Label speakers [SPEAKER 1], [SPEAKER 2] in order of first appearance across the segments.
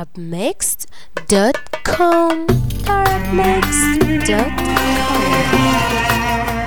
[SPEAKER 1] arabmixed.com arabmixed.com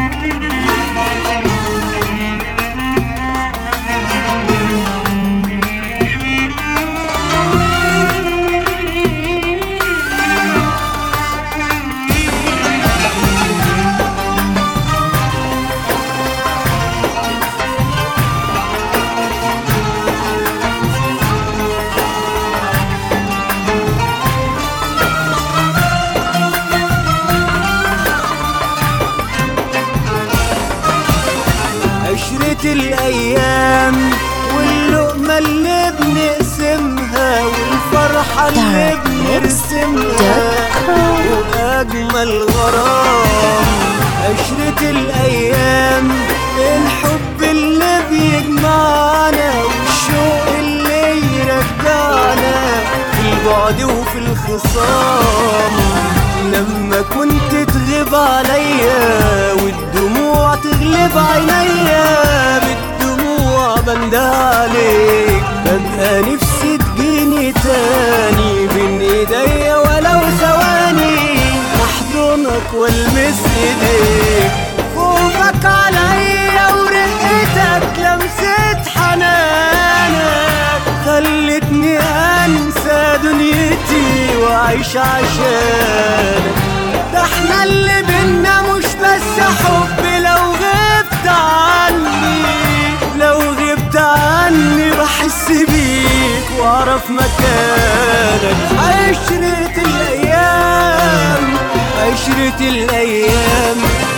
[SPEAKER 2] عشرة الأيام واللقمة اللي بنقسمها والفرحة اللي بنرسمها وأجمل غرام عشرة الأيام الحب اللي بيجمعنا والشوق اللي يرجعنا في البعد وفي الخصام لما كنت تغيب عليا والدموع تغلب عينيا بالدموع بند عليك ببقى نفسي تجيني تاني بين ايديا ولو ثواني احضنك والمس ايديك خوفك عليا ورقتك لمسة حنانك خلتني انسى دنيتي واعيش عشانك ده احنا اللي بينا مش بس حب لو غبت عني لو غبت عني بحس بيك واعرف مكانك عشرة الايام عشرة الايام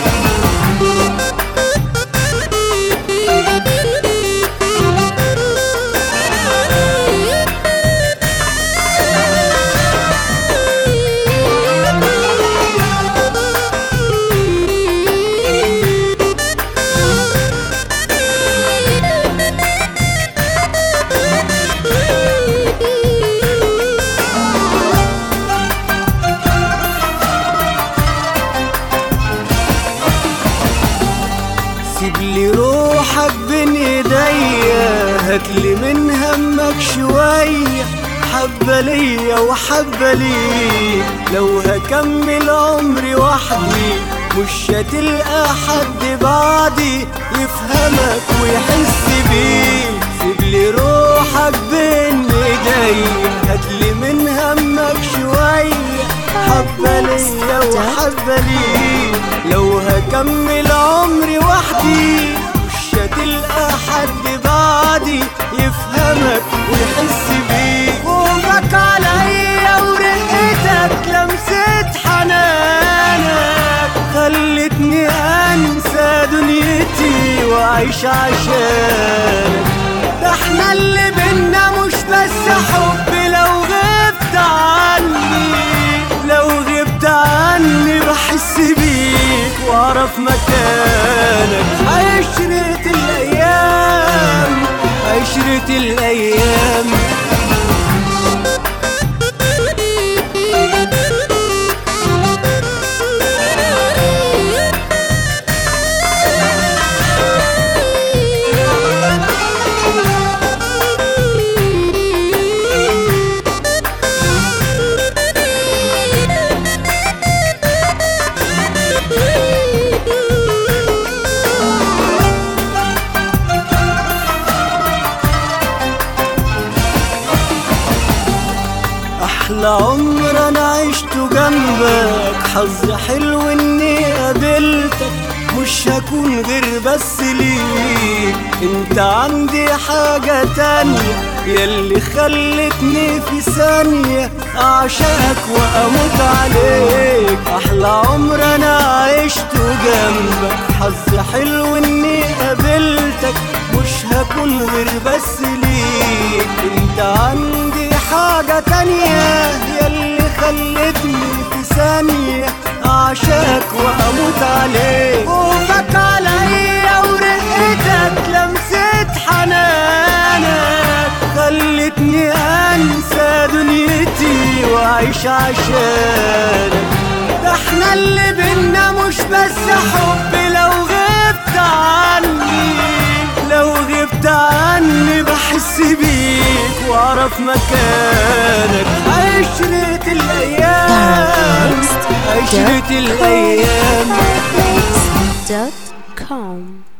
[SPEAKER 2] سيب لي روحك بين ايديا هاتلي من همك شوية حبة ليا وحبة ليك لو هكمل عمري وحدي مش هتلقى حد بعدي يفهمك ويحس بيك سيب لي روحك بين ايديا هاتلي من همك شوية حبة ليا وحبة ليك لو هكمل عمري وحدي مش هتلقى حد بعدي يفهمك ويحس بيك خوفك عليا ورقتك لمسة حنانك خلتني انسى دنيتي واعيش عشانك ده احنا اللي بينا مش بس حب لو غبت عني لو غبت عني بحس بيك واعرف مكانك عشرة الايام عشرة الايام احلى عمر انا عشته جنبك حظ حلو اني قابلتك مش هكون غير بس ليك انت عندي حاجة تانية ياللي خلتني في ثانية اعشقك واموت عليك احلى عمر انا عشته جنبك حظ حلو اني قابلتك مش هكون غير بس ليك انت عندي حاجة تانية ياللي خلتني في ثانية أعشاك وأموت عليك خوفك عليا ورقتك لمسة حنانك خلتني أنسى دنيتي وأعيش عشانك ده احنا اللي بينا مش بس حب لو غبت عني لو غبت بعدت عني بحس بيك واعرف مكانك عشرة الايام عشرة الايام
[SPEAKER 1] dot com